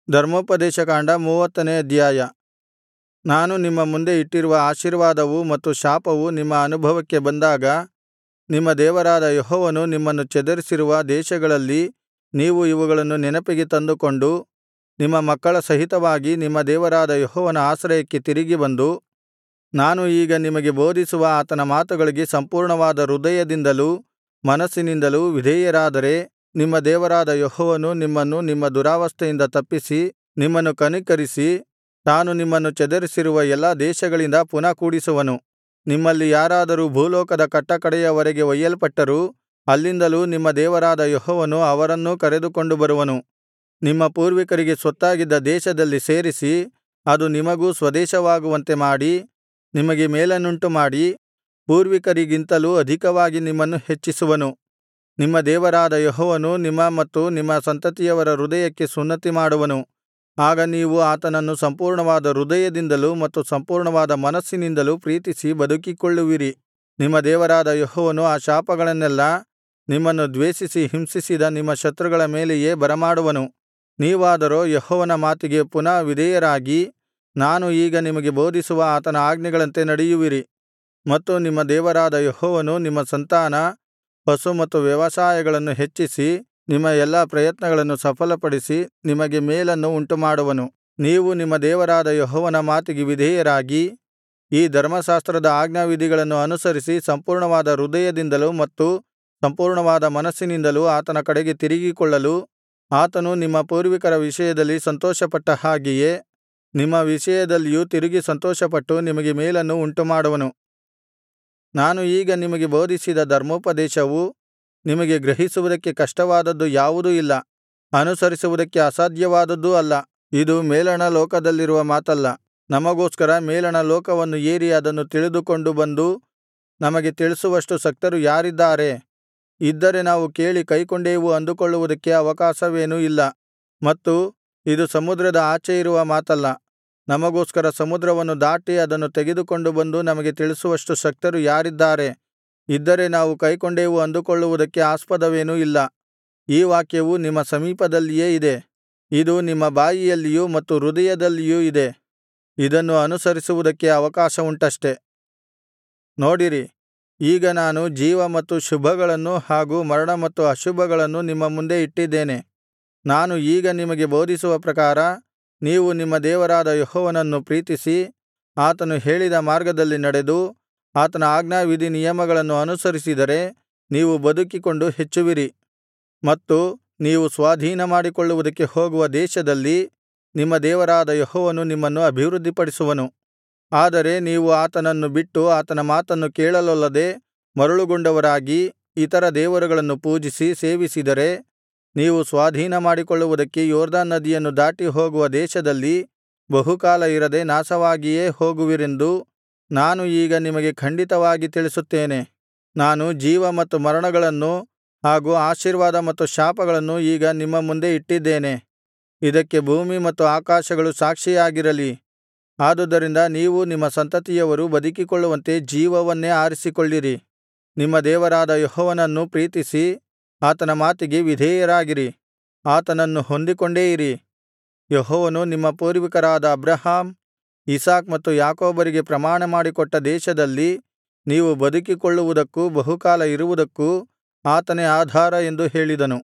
ಧರ್ಮೋಪದೇಶಕಾಂಡ ಮೂವತ್ತನೇ ಅಧ್ಯಾಯ ನಾನು ನಿಮ್ಮ ಮುಂದೆ ಇಟ್ಟಿರುವ ಆಶೀರ್ವಾದವೂ ಮತ್ತು ಶಾಪವೂ ನಿಮ್ಮ ಅನುಭವಕ್ಕೆ ಬಂದಾಗ ನಿಮ್ಮ ದೇವರಾದ ಯೆಹೋವನು ನಿಮ್ಮನ್ನು ಚದರಿಸಿರುವ ದೇಶಗಳಲ್ಲಿ ನೀವು ಇವುಗಳನ್ನು ನೆನಪಿಗೆ ತಂದುಕೊಂಡು ನಿಮ್ಮ ಮಕ್ಕಳ ಸಹಿತವಾಗಿ ನಿಮ್ಮ ದೇವರಾದ ಯೆಹೋವನ ಆಶ್ರಯಕ್ಕೆ ತಿರುಗಿ ಬಂದು ನಾನು ಈಗ ನಿಮಗೆ ಬೋಧಿಸುವ ಆತನ ಮಾತುಗಳಿಗೆ ಸಂಪೂರ್ಣವಾದ ಹೃದಯದಿಂದಲೂ ಮನಸ್ಸಿನಿಂದಲೂ ವಿಧೇಯರಾದರೆ ನಿಮ್ಮ ದೇವರಾದ ಯೆಹೋವನು ನಿಮ್ಮನ್ನು ನಿಮ್ಮ ದುರವಸ್ಥೆಯಿಂದ ತಪ್ಪಿಸಿ ನಿಮ್ಮನ್ನು ಕನಿಕರಿಸಿ ತಾನು ನಿಮ್ಮನ್ನು ಚದರಿಸಿರುವ ಎಲ್ಲಾ ದೇಶಗಳಿಂದ ಪುನಃ ಕೂಡಿಸುವನು ನಿಮ್ಮಲ್ಲಿ ಯಾರಾದರೂ ಭೂಲೋಕದ ಕಟ್ಟಕಡೆಯವರೆಗೆ ಒಯ್ಯಲ್ಪಟ್ಟರೂ ಅಲ್ಲಿಂದಲೂ ನಿಮ್ಮ ದೇವರಾದ ಯೆಹೋವನು ಅವರನ್ನೂ ಕರೆದುಕೊಂಡು ಬರುವನು ನಿಮ್ಮ ಪೂರ್ವಿಕರಿಗೆ ಸ್ವತ್ತಾಗಿದ್ದ ದೇಶದಲ್ಲಿ ಸೇರಿಸಿ ಅದು ನಿಮಗೂ ಸ್ವದೇಶವಾಗುವಂತೆ ಮಾಡಿ ನಿಮಗೆ ಮೇಲನ್ನುಂಟುಮಾಡಿ ಪೂರ್ವಿಕರಿಗಿಂತಲೂ ಅಧಿಕವಾಗಿ ನಿಮ್ಮನ್ನು ಹೆಚ್ಚಿಸುವನು ನಿಮ್ಮ ದೇವರಾದ ಯೆಹೋವನು ನಿಮ್ಮ ಮತ್ತು ನಿಮ್ಮ ಸಂತತಿಯವರ ಹೃದಯಕ್ಕೆ ಸುನ್ನತಿಮಾಡುವನು ಆಗ ನೀವು ಆತನನ್ನು ಸಂಪೂರ್ಣವಾದ ಹೃದಯದಿಂದಲೂ ಮತ್ತು ಸಂಪೂರ್ಣವಾದ ಮನಸ್ಸಿನಿಂದಲೂ ಪ್ರೀತಿಸಿ ಬದುಕಿಕೊಳ್ಳುವಿರಿ ನಿಮ್ಮ ದೇವರಾದ ಯೆಹೋವನು ಆ ಶಾಪಗಳನ್ನೆಲ್ಲಾ ನಿಮ್ಮನ್ನು ದ್ವೇಷಿಸಿ ಹಿಂಸಿಸಿದ ನಿಮ್ಮ ಶತ್ರುಗಳ ಮೇಲೆಯೇ ಬರಮಾಡುವನು ನೀವಾದರೋ ಯೆಹೋವನ ಮಾತಿಗೆ ಪುನಃ ವಿಧೇಯರಾಗಿ ನಾನು ಈಗ ನಿಮಗೆ ಬೋಧಿಸುವ ಆತನ ಆಜ್ಞೆಗಳಂತೆ ನಡೆಯುವಿರಿ ಮತ್ತು ನಿಮ್ಮ ದೇವರಾದ ಯೆಹೋವನು ನಿಮ್ಮ ಸಂತಾನ ಪಶು ಮತ್ತು ವ್ಯವಸಾಯಗಳನ್ನು ಹೆಚ್ಚಿಸಿ ನಿಮ್ಮ ಎಲ್ಲಾ ಪ್ರಯತ್ನಗಳನ್ನು ಸಫಲಪಡಿಸಿ ನಿಮಗೆ ಮೇಲನ್ನು ಉಂಟುಮಾಡುವನು ನೀವು ನಿಮ್ಮ ದೇವರಾದ ಯೆಹೋವನ ಮಾತಿಗೆ ವಿಧೇಯರಾಗಿ ಈ ಧರ್ಮಶಾಸ್ತ್ರದ ಆಜ್ಞಾವಿಧಿಗಳನ್ನು ಅನುಸರಿಸಿ ಸಂಪೂರ್ಣವಾದ ಹೃದಯದಿಂದಲೂ ಮತ್ತು ಸಂಪೂರ್ಣವಾದ ಮನಸ್ಸಿನಿಂದಲೂ ಆತನ ಕಡೆಗೆ ತಿರುಗಿಕೊಳ್ಳಲು ಆತನು ನಿಮ್ಮ ಪೂರ್ವಿಕರ ವಿಷಯದಲ್ಲಿ ಸಂತೋಷಪಟ್ಟ ಹಾಗೆಯೇ ನಿಮ್ಮ ವಿಷಯದಲ್ಲಿಯೂ ತಿರುಗಿ ಸಂತೋಷಪಟ್ಟು ನಿಮಗೆ ಮೇಲನ್ನು ಉಂಟುಮಾಡುವನು ನಾನು ಈಗ ನಿಮಗೆ ಬೋಧಿಸಿದ ಧರ್ಮೋಪದೇಶವು ನಿಮಗೆ ಗ್ರಹಿಸುವುದಕ್ಕೆ ಕಷ್ಟವಾದದ್ದು ಯಾವುದೂ ಇಲ್ಲ ಅನುಸರಿಸುವುದಕ್ಕೆ ಅಸಾಧ್ಯವಾದದ್ದೂ ಅಲ್ಲ ಇದು ಮೇಲಣ ಲೋಕದಲ್ಲಿರುವ ಮಾತಲ್ಲ ನಮಗೋಸ್ಕರ ಮೇಲಣ ಲೋಕವನ್ನು ಏರಿ ಅದನ್ನು ತಿಳಿದುಕೊಂಡು ಬಂದು ನಮಗೆ ತಿಳಿಸುವಷ್ಟು ಶಕ್ತರು ಯಾರಿದ್ದಾರೆ ಇದ್ದರೆ ನಾವು ಕೇಳಿ ಕೈಕೊಂಡೇವು ಅಂದುಕೊಳ್ಳುವುದಕ್ಕೆ ಅವಕಾಶವೇನೂ ಇಲ್ಲ ಮತ್ತು ಇದು ಸಮುದ್ರದ ಆಚೆ ಇರುವ ಮಾತಲ್ಲ ನಮಗೋಸ್ಕರ ಸಮುದ್ರವನ್ನು ದಾಟಿ ಅದನ್ನು ತೆಗೆದುಕೊಂಡು ಬಂದು ನಮಗೆ ತಿಳಿಸುವಷ್ಟು ಶಕ್ತರು ಯಾರಿದ್ದಾರೆ ಇದ್ದರೆ ನಾವು ಕೈಕೊಂಡೇವು ಅಂದುಕೊಳ್ಳುವುದಕ್ಕೆ ಆಸ್ಪದವೇನೂ ಇಲ್ಲ ಈ ವಾಕ್ಯವು ನಿಮ್ಮ ಸಮೀಪದಲ್ಲಿಯೇ ಇದೆ ಇದು ನಿಮ್ಮ ಬಾಯಿಯಲ್ಲಿಯೂ ಮತ್ತು ಹೃದಯದಲ್ಲಿಯೂ ಇದೆ ಇದನ್ನು ಅನುಸರಿಸುವುದಕ್ಕೆ ಅವಕಾಶವುಂಟಷ್ಟೆ ನೋಡಿರಿ ಈಗ ನಾನು ಜೀವ ಮತ್ತು ಶುಭಗಳನ್ನು ಹಾಗೂ ಮರಣ ಮತ್ತು ಅಶುಭಗಳನ್ನು ನಿಮ್ಮ ಮುಂದೆ ಇಟ್ಟಿದ್ದೇನೆ ನಾನು ಈಗ ನಿಮಗೆ ಬೋಧಿಸುವ ಪ್ರಕಾರ ನೀವು ನಿಮ್ಮ ದೇವರಾದ ಯೆಹೋವನನ್ನು ಪ್ರೀತಿಸಿ ಆತನು ಹೇಳಿದ ಮಾರ್ಗದಲ್ಲಿ ನಡೆದು ಆತನ ಆಜ್ಞಾವಿಧಿನಿಯಮಗಳನ್ನು ಅನುಸರಿಸಿದರೆ ನೀವು ಬದುಕಿಕೊಂಡು ಹೆಚ್ಚುವಿರಿ ಮತ್ತು ನೀವು ಸ್ವಾಧೀನಮಾಡಿಕೊಳ್ಳುವುದಕ್ಕೆ ಹೋಗುವ ದೇಶದಲ್ಲಿ ನಿಮ್ಮ ದೇವರಾದ ಯೆಹೋವನು ನಿಮ್ಮನ್ನು ಅಭಿವೃದ್ಧಿಪಡಿಸುವನು ಆದರೆ ನೀವು ಆತನನ್ನು ಬಿಟ್ಟು ಆತನ ಮಾತನ್ನು ಕೇಳಲೊಲ್ಲದೆ ಮರುಳುಗೊಂಡವರಾಗಿ ಇತರ ದೇವರುಗಳನ್ನು ಪೂಜಿಸಿ ಸೇವಿಸಿದರೆ ನೀವು ಸ್ವಾಧೀನಮಾಡಿಕೊಳ್ಳುವುದಕ್ಕೆ ಯೊರ್ದನ್ ನದಿಯನ್ನು ದಾಟಿ ಹೋಗುವ ದೇಶದಲ್ಲಿ ಬಹುಕಾಲ ಇರದೆ ನಾಶವಾಗಿಯೇ ಹೋಗುವಿರೆಂದು ನಾನು ಈಗ ನಿಮಗೆ ಖಂಡಿತವಾಗಿ ತಿಳಿಸುತ್ತೇನೆ ನಾನು ಜೀವ ಮತ್ತು ಮರಣಗಳನ್ನು ಹಾಗೂ ಆಶೀರ್ವಾದ ಮತ್ತು ಶಾಪಗಳನ್ನು ಈಗ ನಿಮ್ಮ ಮುಂದೆ ಇಟ್ಟಿದ್ದೇನೆ ಇದಕ್ಕೆ ಭೂಮಿ ಮತ್ತು ಆಕಾಶಗಳು ಸಾಕ್ಷಿಯಾಗಿರಲಿ ಆದುದರಿಂದ ನೀವು ನಿಮ್ಮ ಸಂತತಿಯವರು ಬದುಕಿಕೊಳ್ಳುವಂತೆ ಜೀವವನ್ನೇ ಆರಿಸಿಕೊಳ್ಳಿರಿ ನಿಮ್ಮ ದೇವರಾದ ಯೆಹೋವನನ್ನು ಪ್ರೀತಿಸಿ ಆತನ ಮಾತಿಗೆ ವಿಧೇಯರಾಗಿರಿ ಆತನನ್ನು ಹೊಂದಿಕೊಂಡೇ ಇರಿ ಯೆಹೋವನು ನಿಮ್ಮ ಪೂರ್ವಿಕರಾದ ಅಬ್ರಹಾಮ್ ಇಸಾಕ್ ಮತ್ತು ಯಾಕೋಬರಿಗೆ ಪ್ರಮಾಣಮಾಡಿಕೊಟ್ಟ ದೇಶದಲ್ಲಿ ನೀವು ಬದುಕಿಕೊಳ್ಳುವುದಕ್ಕೂ ಬಹುಕಾಲ ಇರುವುದಕ್ಕೂ ಆತನೇ ಆಧಾರ ಎಂದು ಹೇಳಿದನು